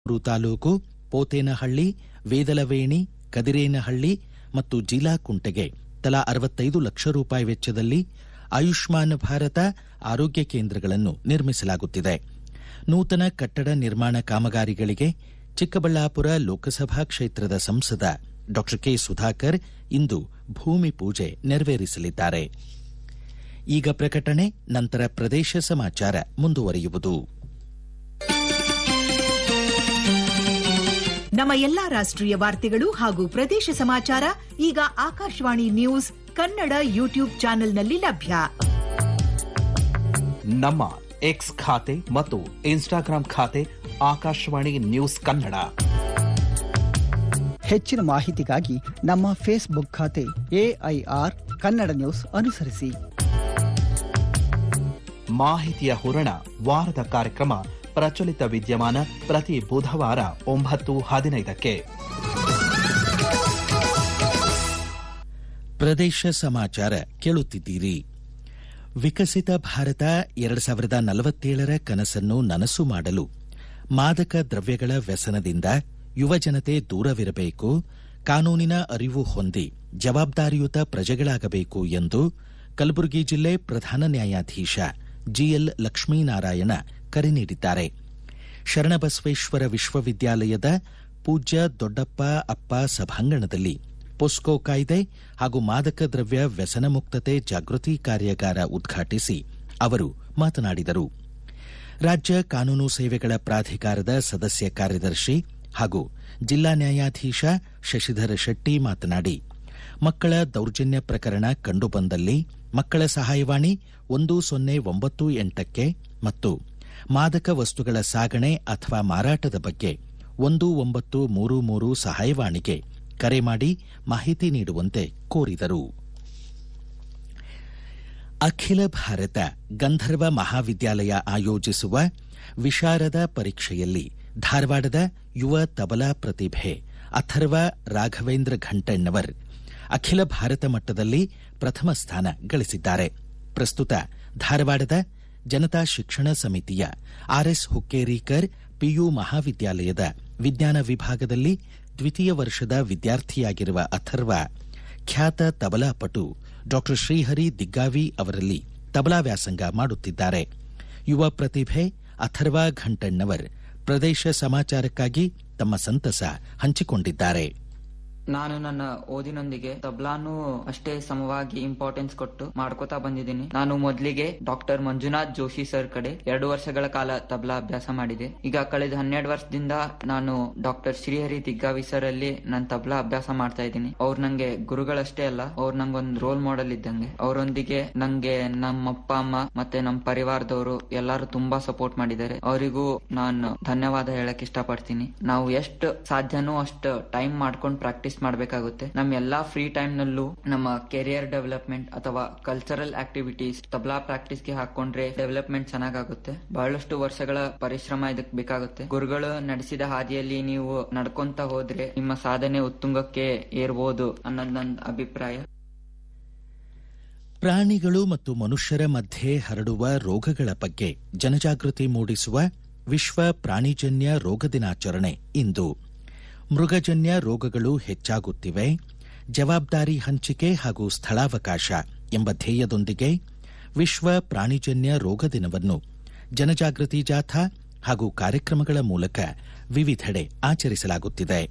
ರು ತಾಲೂಕು ಪೋತೇನಹಳ್ಳಿ ವೇದಲವೇಣಿ ಕದಿರೇನಹಳ್ಳಿ ಮತ್ತು ಜೀಲಾಕುಂಟೆಗೆ ತಲಾ ಅರವತ್ತೈದು ಲಕ್ಷ ರೂಪಾಯಿ ವೆಚ್ಚದಲ್ಲಿ ಆಯುಷ್ಮಾನ್ ಭಾರತ ಆರೋಗ್ಯ ಕೇಂದ್ರಗಳನ್ನು ನಿರ್ಮಿಸಲಾಗುತ್ತಿದೆ ನೂತನ ಕಟ್ಟಡ ನಿರ್ಮಾಣ ಕಾಮಗಾರಿಗಳಿಗೆ ಚಿಕ್ಕಬಳ್ಳಾಪುರ ಲೋಕಸಭಾ ಕ್ಷೇತ್ರದ ಸಂಸದ ಡಾ ಕೆ ಸುಧಾಕರ್ ಇಂದು ಭೂಮಿ ಪೂಜೆ ನೆರವೇರಿಸಲಿದ್ದಾರೆ ಈಗ ಪ್ರಕಟಣೆ ನಂತರ ಪ್ರದೇಶ ಸಮಾಚಾರ ಮುಂದುವರಿಯುವುದು ನಮ್ಮ ಎಲ್ಲಾ ರಾಷ್ಟ್ರೀಯ ವಾರ್ತೆಗಳು ಹಾಗೂ ಪ್ರದೇಶ ಸಮಾಚಾರ ಈಗ ಆಕಾಶವಾಣಿ ನ್ಯೂಸ್ ಕನ್ನಡ ಯೂಟ್ಯೂಬ್ ಚಾನೆಲ್ನಲ್ಲಿ ಲಭ್ಯ ನಮ್ಮ ಎಕ್ಸ್ ಖಾತೆ ಮತ್ತು ಇನ್ಸ್ಟಾಗ್ರಾಂ ಖಾತೆ ಆಕಾಶವಾಣಿ ನ್ಯೂಸ್ ಕನ್ನಡ ಹೆಚ್ಚಿನ ಮಾಹಿತಿಗಾಗಿ ನಮ್ಮ ಫೇಸ್ಬುಕ್ ಖಾತೆ ಎಐಆರ್ ಕನ್ನಡ ನ್ಯೂಸ್ ಅನುಸರಿಸಿ ಮಾಹಿತಿಯ ಹೂರಣ ವಾರದ ಕಾರ್ಯಕ್ರಮ ಪ್ರಚಲಿತ ವಿದ್ಯಮಾನ ಪ್ರತಿ ಬುಧವಾರ ಒಂಬತ್ತು ಹದಿನೈದಕ್ಕೆ ಪ್ರದೇಶ ಸಮಾಚಾರ ಕೇಳುತ್ತಿದ್ದೀರಿ ವಿಕಸಿತ ಭಾರತ ಎರಡು ಸಾವಿರದ ನಲವತ್ತೇಳರ ಕನಸನ್ನು ನನಸು ಮಾಡಲು ಮಾದಕ ದ್ರವ್ಯಗಳ ವ್ಯಸನದಿಂದ ಯುವಜನತೆ ದೂರವಿರಬೇಕು ಕಾನೂನಿನ ಅರಿವು ಹೊಂದಿ ಜವಾಬ್ದಾರಿಯುತ ಪ್ರಜೆಗಳಾಗಬೇಕು ಎಂದು ಕಲಬುರಗಿ ಜಿಲ್ಲೆ ಪ್ರಧಾನ ನ್ಯಾಯಾಧೀಶ ಜಿಎಲ್ ಲಕ್ಷ್ಮೀನಾರಾಯಣ ಕರೆ ನೀಡಿದ್ದಾರೆ ಶರಣಬಸವೇಶ್ವರ ವಿಶ್ವವಿದ್ಯಾಲಯದ ಪೂಜ್ಯ ದೊಡ್ಡಪ್ಪ ಅಪ್ಪ ಸಭಾಂಗಣದಲ್ಲಿ ಪೊಸ್ಕೋ ಕಾಯ್ದೆ ಹಾಗೂ ಮಾದಕ ದ್ರವ್ಯ ವ್ಯಸನ ಮುಕ್ತತೆ ಜಾಗೃತಿ ಕಾರ್ಯಾಗಾರ ಉದ್ಘಾಟಿಸಿ ಅವರು ಮಾತನಾಡಿದರು ರಾಜ್ಯ ಕಾನೂನು ಸೇವೆಗಳ ಪ್ರಾಧಿಕಾರದ ಸದಸ್ಯ ಕಾರ್ಯದರ್ಶಿ ಹಾಗೂ ಜಿಲ್ಲಾ ನ್ಯಾಯಾಧೀಶ ಶಶಿಧರ ಶೆಟ್ಟಿ ಮಾತನಾಡಿ ಮಕ್ಕಳ ದೌರ್ಜನ್ಯ ಪ್ರಕರಣ ಕಂಡುಬಂದಲ್ಲಿ ಮಕ್ಕಳ ಸಹಾಯವಾಣಿ ಒಂದು ಸೊನ್ನೆ ಒಂಬತ್ತು ಎಂಟಕ್ಕೆ ಮತ್ತು ಮಾದಕ ವಸ್ತುಗಳ ಸಾಗಣೆ ಅಥವಾ ಮಾರಾಟದ ಬಗ್ಗೆ ಒಂದು ಒಂಬತ್ತು ಮೂರು ಮೂರು ಸಹಾಯವಾಣಿಗೆ ಕರೆ ಮಾಡಿ ಮಾಹಿತಿ ನೀಡುವಂತೆ ಕೋರಿದರು ಅಖಿಲ ಭಾರತ ಗಂಧರ್ವ ಮಹಾವಿದ್ಯಾಲಯ ಆಯೋಜಿಸುವ ವಿಶಾರದ ಪರೀಕ್ಷೆಯಲ್ಲಿ ಧಾರವಾಡದ ಯುವ ತಬಲಾ ಪ್ರತಿಭೆ ಅಥರ್ವ ರಾಘವೇಂದ್ರ ಘಂಟಣ್ಣವರ್ ಅಖಿಲ ಭಾರತ ಮಟ್ಟದಲ್ಲಿ ಪ್ರಥಮ ಸ್ಥಾನ ಗಳಿಸಿದ್ದಾರೆ ಪ್ರಸ್ತುತ ಧಾರವಾಡದ ಜನತಾ ಶಿಕ್ಷಣ ಸಮಿತಿಯ ಆರ್ಎಸ್ ಹುಕ್ಕೇರಿಕರ್ ಪಿಯು ಮಹಾವಿದ್ಯಾಲಯದ ವಿಜ್ಞಾನ ವಿಭಾಗದಲ್ಲಿ ದ್ವಿತೀಯ ವರ್ಷದ ವಿದ್ಯಾರ್ಥಿಯಾಗಿರುವ ಅಥರ್ವ ಖ್ಯಾತ ತಬಲಾ ಪಟು ಡಾ ಶ್ರೀಹರಿ ದಿಗ್ಗಾವಿ ಅವರಲ್ಲಿ ತಬಲಾ ವ್ಯಾಸಂಗ ಮಾಡುತ್ತಿದ್ದಾರೆ ಯುವ ಪ್ರತಿಭೆ ಅಥರ್ವ ಘಂಟಣ್ಣವರ್ ಪ್ರದೇಶ ಸಮಾಚಾರಕ್ಕಾಗಿ ತಮ್ಮ ಸಂತಸ ಹಂಚಿಕೊಂಡಿದ್ದಾರೆ ನಾನು ನನ್ನ ಓದಿನೊಂದಿಗೆ ತಬ್ಲಾನು ಅಷ್ಟೇ ಸಮವಾಗಿ ಇಂಪಾರ್ಟೆನ್ಸ್ ಕೊಟ್ಟು ಮಾಡ್ಕೋತಾ ಬಂದಿದ್ದೀನಿ ನಾನು ಮೊದಲಿಗೆ ಡಾಕ್ಟರ್ ಮಂಜುನಾಥ್ ಜೋಶಿ ಸರ್ ಕಡೆ ಎರಡು ವರ್ಷಗಳ ಕಾಲ ತಬ್ಲಾ ಅಭ್ಯಾಸ ಮಾಡಿದೆ ಈಗ ಕಳೆದ ಹನ್ನೆರಡು ವರ್ಷದಿಂದ ನಾನು ಡಾಕ್ಟರ್ ಶ್ರೀಹರಿ ದಿಗ್ಗಾವಿ ಸರ್ ಅಲ್ಲಿ ನಾನು ತಬ್ಲಾ ಅಭ್ಯಾಸ ಮಾಡ್ತಾ ಇದ್ದೀನಿ ಅವ್ರು ನಂಗೆ ಗುರುಗಳಷ್ಟೇ ಅಲ್ಲ ಅವ್ರು ನಂಗೊಂದು ರೋಲ್ ಮಾಡೆಲ್ ಇದ್ದಂಗೆ ಅವರೊಂದಿಗೆ ನಂಗೆ ನಮ್ಮ ಅಪ್ಪ ಅಮ್ಮ ಮತ್ತೆ ನಮ್ಮ ಪರಿವಾರದವರು ಎಲ್ಲರೂ ತುಂಬಾ ಸಪೋರ್ಟ್ ಮಾಡಿದ್ದಾರೆ ಅವರಿಗೂ ನಾನು ಧನ್ಯವಾದ ಹೇಳಕ್ ಇಷ್ಟಪಡ್ತೀನಿ ನಾವು ಎಷ್ಟು ಸಾಧ್ಯನೋ ಅಷ್ಟು ಟೈಮ್ ಮಾಡ್ಕೊಂಡು ಪ್ರಾಕ್ಟೀಸ್ ಮಾಡಬೇಕಾಗುತ್ತೆ ನಮ್ಮ ಎಲ್ಲಾ ಫ್ರೀ ಟೈಮ್ ನಲ್ಲೂ ನಮ್ಮ ಕೆರಿಯರ್ ಡೆವಲಪ್ಮೆಂಟ್ ಅಥವಾ ಕಲ್ಚರಲ್ ಆಕ್ಟಿವಿಟೀಸ್ ತಬ್ಲಾ ಪ್ರಾಕ್ಟೀಸ್ ಗೆ ಹಾಕೊಂಡ್ರೆ ಡೆವಲಪ್ಮೆಂಟ್ ಚೆನ್ನಾಗಾಗುತ್ತೆ ಬಹಳಷ್ಟು ವರ್ಷಗಳ ಪರಿಶ್ರಮ ಇದಕ್ ಬೇಕಾಗುತ್ತೆ ಗುರುಗಳು ನಡೆಸಿದ ಹಾದಿಯಲ್ಲಿ ನೀವು ನಡ್ಕೊಂತ ಹೋದ್ರೆ ನಿಮ್ಮ ಸಾಧನೆ ಉತ್ತುಂಗಕ್ಕೆ ಏರ್ಬೋದು ಅನ್ನೋದ್ ನನ್ನ ಅಭಿಪ್ರಾಯ ಪ್ರಾಣಿಗಳು ಮತ್ತು ಮನುಷ್ಯರ ಮಧ್ಯೆ ಹರಡುವ ರೋಗಗಳ ಬಗ್ಗೆ ಜನಜಾಗೃತಿ ಮೂಡಿಸುವ ವಿಶ್ವ ಪ್ರಾಣಿಜನ್ಯ ರೋಗ ದಿನಾಚರಣೆ ಇಂದು ಮೃಗಜನ್ಯ ರೋಗಗಳು ಹೆಚ್ಚಾಗುತ್ತಿವೆ ಜವಾಬ್ದಾರಿ ಹಂಚಿಕೆ ಹಾಗೂ ಸ್ಥಳಾವಕಾಶ ಎಂಬ ಧ್ಯೇಯದೊಂದಿಗೆ ವಿಶ್ವ ಪ್ರಾಣಿಜನ್ಯ ರೋಗ ದಿನವನ್ನು ಜನಜಾಗೃತಿ ಜಾಥಾ ಹಾಗೂ ಕಾರ್ಯಕ್ರಮಗಳ ಮೂಲಕ ವಿವಿಧೆಡೆ ಆಚರಿಸಲಾಗುತ್ತಿದೆ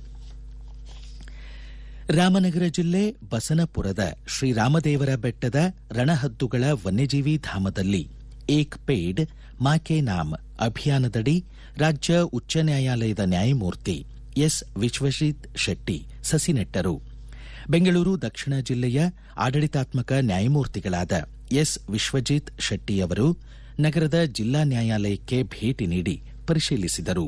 ರಾಮನಗರ ಜಿಲ್ಲೆ ಬಸನಪುರದ ಶ್ರೀರಾಮದೇವರ ಬೆಟ್ಟದ ರಣಹದ್ದುಗಳ ವನ್ಯಜೀವಿ ಧಾಮದಲ್ಲಿ ಏಕ್ ಪೇಡ್ ಮಾಕೆ ನಾಮ್ ಅಭಿಯಾನದಡಿ ರಾಜ್ಯ ಉಚ್ಚ ನ್ಯಾಯಾಲಯದ ನ್ಯಾಯಮೂರ್ತಿ ಎಸ್ ವಿಶ್ವಜಿತ್ ಶೆಟ್ಟಿ ಸಸಿ ನೆಟ್ಟರು ಬೆಂಗಳೂರು ದಕ್ಷಿಣ ಜಿಲ್ಲೆಯ ಆಡಳಿತಾತ್ಮಕ ನ್ಯಾಯಮೂರ್ತಿಗಳಾದ ಎಸ್ ವಿಶ್ವಜಿತ್ ಶೆಟ್ಟಿ ಅವರು ನಗರದ ಜಿಲ್ಲಾ ನ್ಯಾಯಾಲಯಕ್ಕೆ ಭೇಟಿ ನೀಡಿ ಪರಿಶೀಲಿಸಿದರು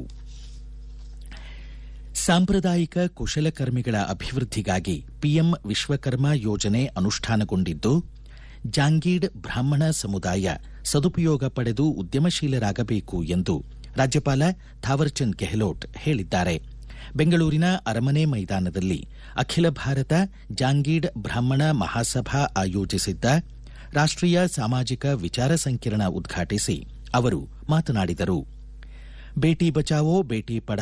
ಸಾಂಪ್ರದಾಯಿಕ ಕುಶಲಕರ್ಮಿಗಳ ಅಭಿವೃದ್ಧಿಗಾಗಿ ಪಿಎಂ ವಿಶ್ವಕರ್ಮ ಯೋಜನೆ ಅನುಷ್ಠಾನಗೊಂಡಿದ್ದು ಜಾಂಗೀಡ್ ಬ್ರಾಹ್ಮಣ ಸಮುದಾಯ ಸದುಪಯೋಗ ಪಡೆದು ಉದ್ಯಮಶೀಲರಾಗಬೇಕು ಎಂದು ರಾಜ್ಯಪಾಲ ಥಾವರ್ಚಂದ್ ಗೆಹ್ಲೋಟ್ ಹೇಳಿದ್ದಾರೆ ಬೆಂಗಳೂರಿನ ಅರಮನೆ ಮೈದಾನದಲ್ಲಿ ಅಖಿಲ ಭಾರತ ಜಾಂಗೀಡ್ ಬ್ರಾಹ್ಮಣ ಮಹಾಸಭಾ ಆಯೋಜಿಸಿದ್ದ ರಾಷ್ಟೀಯ ಸಾಮಾಜಿಕ ವಿಚಾರ ಸಂಕಿರಣ ಉದ್ಘಾಟಿಸಿ ಅವರು ಮಾತನಾಡಿದರು ಬೇಟಿ ಬಚಾವೋ ಬೇಟಿ ಪಢಾವೋ